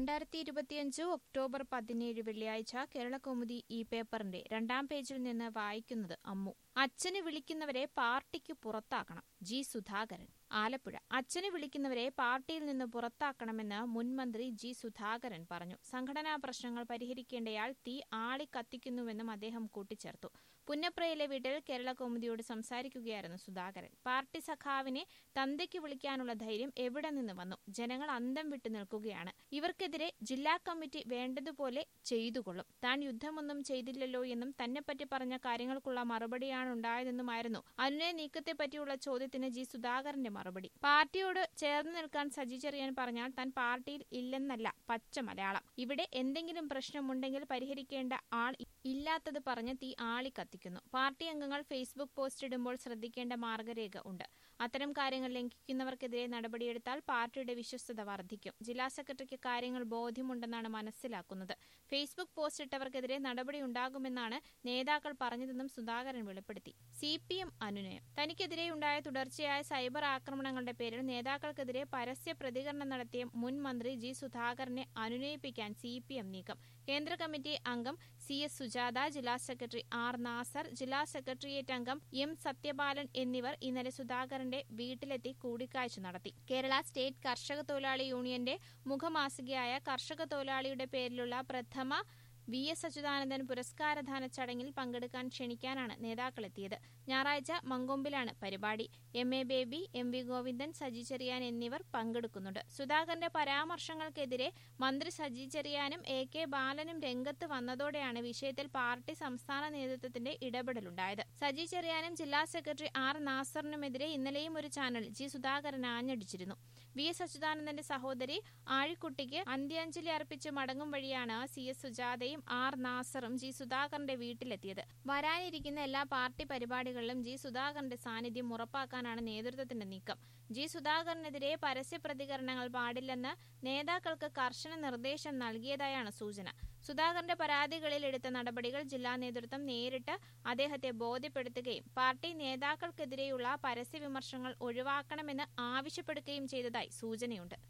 രണ്ടായിരത്തി ഇരുപത്തിയഞ്ച് ഒക്ടോബർ പതിനേഴ് വെള്ളിയാഴ്ച കേരളകൗമുദി ഈ പേപ്പറിന്റെ രണ്ടാം പേജിൽ നിന്ന് വായിക്കുന്നത് അമ്മു അച്ഛന് വിളിക്കുന്നവരെ പാർട്ടിക്ക് പുറത്താക്കണം ജി സുധാകരൻ ആലപ്പുഴ അച്ഛന് വിളിക്കുന്നവരെ പാർട്ടിയിൽ നിന്ന് പുറത്താക്കണമെന്ന് മുൻമന്ത്രി ജി സുധാകരൻ പറഞ്ഞു സംഘടനാ പ്രശ്നങ്ങൾ പരിഹരിക്കേണ്ടയാൾ തീ ആളി കത്തിക്കുന്നുവെന്നും അദ്ദേഹം കൂട്ടിച്ചേർത്തു പുന്നപ്രയിലെ വീട്ടിൽ കേരള കൗമുദിയോട് സംസാരിക്കുകയായിരുന്നു സുധാകരൻ പാർട്ടി സഖാവിനെ തന്തയ്ക്ക് വിളിക്കാനുള്ള ധൈര്യം എവിടെ നിന്ന് വന്നു ജനങ്ങൾ അന്തം വിട്ടു നിൽക്കുകയാണ് ഇവർക്കെതിരെ ജില്ലാ കമ്മിറ്റി വേണ്ടതുപോലെ ചെയ്തുകൊള്ളും താൻ യുദ്ധമൊന്നും ചെയ്തില്ലല്ലോ എന്നും തന്നെപ്പറ്റി പറഞ്ഞ കാര്യങ്ങൾക്കുള്ള മറുപടിയാണ് ഉണ്ടായതെന്നുമായിരുന്നു അനുനയ നീക്കത്തെപ്പറ്റിയുള്ള ചോദ്യത്തിന് ജി സുധാകരന്റെ മറുപടി പാർട്ടിയോട് ചേർന്ന് നിൽക്കാൻ സജി ചെറിയാൻ പറഞ്ഞാൽ താൻ പാർട്ടിയിൽ ഇല്ലെന്നല്ല പച്ച മലയാളം ഇവിടെ എന്തെങ്കിലും പ്രശ്നമുണ്ടെങ്കിൽ പരിഹരിക്കേണ്ട ആൾ ഇല്ലാത്തത് പറഞ്ഞ് തീ ആളി കത്തിക്കുന്നു പാർട്ടി അംഗങ്ങൾ ഫേസ്ബുക്ക് പോസ്റ്റ് ഇടുമ്പോൾ ശ്രദ്ധിക്കേണ്ട മാർഗരേഖ ഉണ്ട് അത്തരം കാര്യങ്ങൾ ലംഘിക്കുന്നവർക്കെതിരെ നടപടിയെടുത്താൽ പാർട്ടിയുടെ വിശ്വസ്തത വർദ്ധിക്കും ജില്ലാ സെക്രട്ടറിക്ക് കാര്യങ്ങൾ ബോധ്യമുണ്ടെന്നാണ് മനസ്സിലാക്കുന്നത് ഫേസ്ബുക്ക് പോസ്റ്റ് ഇട്ടവർക്കെതിരെ നടപടി ഉണ്ടാകുമെന്നാണ് നേതാക്കൾ പറഞ്ഞതെന്നും സുധാകരൻ വെളിപ്പെടുത്തി സി പി എം അനുനയം തനിക്കെതിരെയുണ്ടായ തുടർച്ചയായ സൈബർ ആക്രമണങ്ങളുടെ പേരിൽ നേതാക്കൾക്കെതിരെ പരസ്യ പ്രതികരണം നടത്തിയ മുൻ മന്ത്രി ജി സുധാകരനെ അനുനയിപ്പിക്കാൻ സി പി എം നീക്കം കേന്ദ്ര കമ്മിറ്റി അംഗം സി എസ് സുജാത ജില്ലാ സെക്രട്ടറി ആർ നാസർ ജില്ലാ സെക്രട്ടേറിയറ്റ് അംഗം എം സത്യപാലൻ എന്നിവർ ഇന്നലെ സുധാകരന്റെ വീട്ടിലെത്തി കൂടിക്കാഴ്ച നടത്തി കേരള സ്റ്റേറ്റ് കർഷക തൊഴിലാളി യൂണിയന്റെ മുഖമാസികയായ കർഷക തൊഴിലാളിയുടെ പേരിലുള്ള പ്രഥമ വി എസ് അച്യുതാനന്ദൻ പുരസ്കാരദാന ചടങ്ങിൽ പങ്കെടുക്കാൻ ക്ഷണിക്കാനാണ് നേതാക്കളെത്തിയത് ഞായറാഴ്ച മങ്കൊമ്പിലാണ് പരിപാടി M A Baby M V Govindan Saji Cheriyan എന്നിവർ പങ്കെടുക്കുന്നുണ്ട് സുധാകരന്റെ പരാമർശങ്ങൾക്കെതിരെ മന്ത്രി സജി ചെറിയാനും എ കെ ബാലനും രംഗത്ത് വന്നതോടെയാണ് വിഷയത്തിൽ പാർട്ടി സംസ്ഥാന നേതൃത്വത്തിന്റെ ഇടപെടലുണ്ടായത് സജി ചെറിയാനും ജില്ലാ സെക്രട്ടറി ആർ നാസറിനുമെതിരെ ഇന്നലെയും ഒരു ചാനൽ ജി സുധാകരൻ ആഞ്ഞടിച്ചിരുന്നു വി എസ് അച്യുതാനന്ദന്റെ സഹോദരി ആഴിക്കുട്ടിക്ക് അന്ത്യാഞ്ജലി അർപ്പിച്ച് മടങ്ങും വഴിയാണ് സി എസ് സുജാതയും ആർ നാസറും ജി സുധാകരന്റെ വീട്ടിലെത്തിയത് വരാനിരിക്കുന്ന എല്ലാ പാർട്ടി പരിപാടികളിലും ജി സുധാകരന്റെ സാന്നിധ്യം ഉറപ്പാക്കാനാണ് നേതൃത്വത്തിന്റെ നീക്കം ജി സുധാകരനെതിരെ പരസ്യ പ്രതികരണങ്ങൾ പാടില്ലെന്ന് നേതാക്കൾക്ക് കർശന നിർദ്ദേശം നൽകിയതായാണ് സൂചന സുധാകരന്റെ പരാതികളിൽ എടുത്ത നടപടികൾ ജില്ലാ നേതൃത്വം നേരിട്ട് അദ്ദേഹത്തെ ബോധ്യപ്പെടുത്തുകയും പാർട്ടി നേതാക്കൾക്കെതിരെയുള്ള പരസ്യ വിമർശനങ്ങൾ ഒഴിവാക്കണമെന്ന് ആവശ്യപ്പെടുകയും ചെയ്തതായി സൂചനയുണ്ട്